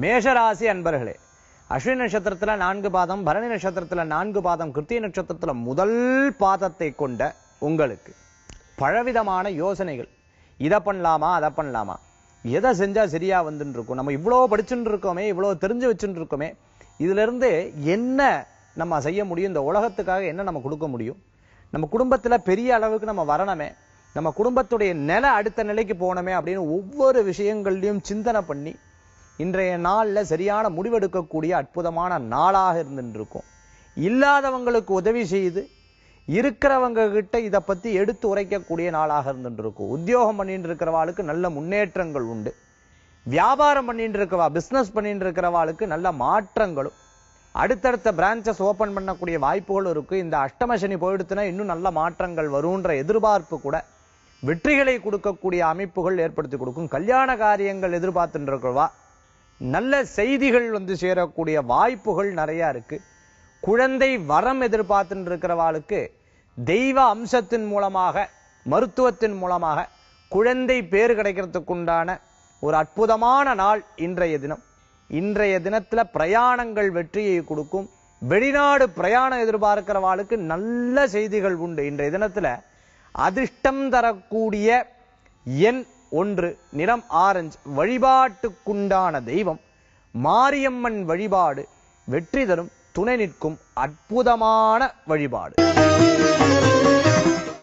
மேஷராசி அன்பர்களே அஸ்வினி நட்சத்திரத்துல நான்கு பாதம் பரணி நட்சத்திரத்துல நான்கு பாதம் கிருத்திய நட்சத்திரத்துல முதல் பாதத்தை கொண்ட உங்களுக்கு பலவிதமான யோசனைகள் இதை பண்ணலாமா அதை பண்ணலாமா எதை செஞ்சா சரியா வந்துன்னு இருக்கும் நம்ம இவ்வளோ படிச்சுட்டு இருக்கோமே இவ்வளோ தெரிஞ்சு வச்சுட்டு இருக்கோமே இதுல இருந்து என்ன நம்ம செய்ய முடியும் இந்த உலகத்துக்காக என்ன நம்ம கொடுக்க முடியும் நம்ம குடும்பத்துல பெரிய அளவுக்கு நம்ம வரணுமே நம்ம குடும்பத்துடைய நிலை அடுத்த நிலைக்கு போகணுமே அப்படின்னு ஒவ்வொரு விஷயங்கள்லையும் சிந்தனை பண்ணி இன்றைய நாள்ல சரியான முடிவெடுக்கக்கூடிய அற்புதமான நாளாக இருந்துட்டு இருக்கும் இல்லாதவங்களுக்கு உதவி செய்து இருக்கிறவங்க கிட்ட இதை பத்தி எடுத்து உரைக்கக்கூடிய நாளாக இருந்துட்டு இருக்கும் உத்தியோகம் பண்ணிட்டு இருக்கிறவாளுக்கு நல்ல முன்னேற்றங்கள் உண்டு வியாபாரம் பண்ணிட்டு இருக்கவா பிசினஸ் பண்ணிட்டு இருக்கிறவாளுக்கு நல்ல மாற்றங்களும் அடுத்தடுத்த பிரான்ச்சஸ் ஓபன் பண்ணக்கூடிய வாய்ப்புகளும் இருக்கு இந்த அஷ்டம சனி போயிடுத்துனா இன்னும் நல்ல மாற்றங்கள் வரும்ன்ற எதிர்பார்ப்பு கூட வெற்றிகளை கொடுக்கக்கூடிய அமைப்புகள் ஏற்படுத்தி கொடுக்கும் கல்யாண காரியங்கள் எதிர்பார்த்துட்டு இருக்கிறவா நல்ல செய்திகள் வந்து சேரக்கூடிய வாய்ப்புகள் நிறைய இருக்கு குழந்தை வரம் எதிர்பார்த்துட்டு இருக்கிறவாளுக்கு தெய்வ அம்சத்தின் மூலமாக மருத்துவத்தின் மூலமாக குழந்தை பேர் கிடைக்கிறதுக்கு உண்டான ஒரு அற்புதமான நாள் இன்றைய தினம் இன்றைய தினத்துல பிரயாணங்கள் வெற்றியை கொடுக்கும் வெளிநாடு பிரயாணம் எதிர்பார்க்கிறவாளுக்கு நல்ல செய்திகள் உண்டு இன்றைய தினத்துல அதிர்ஷ்டம் தரக்கூடிய எண் ஒன்று நிறம் ஆரஞ்சு வழிபாட்டுக்குண்டான தெய்வம் மாரியம்மன் வழிபாடு வெற்றி தரும் துணை நிற்கும் அற்புதமான வழிபாடு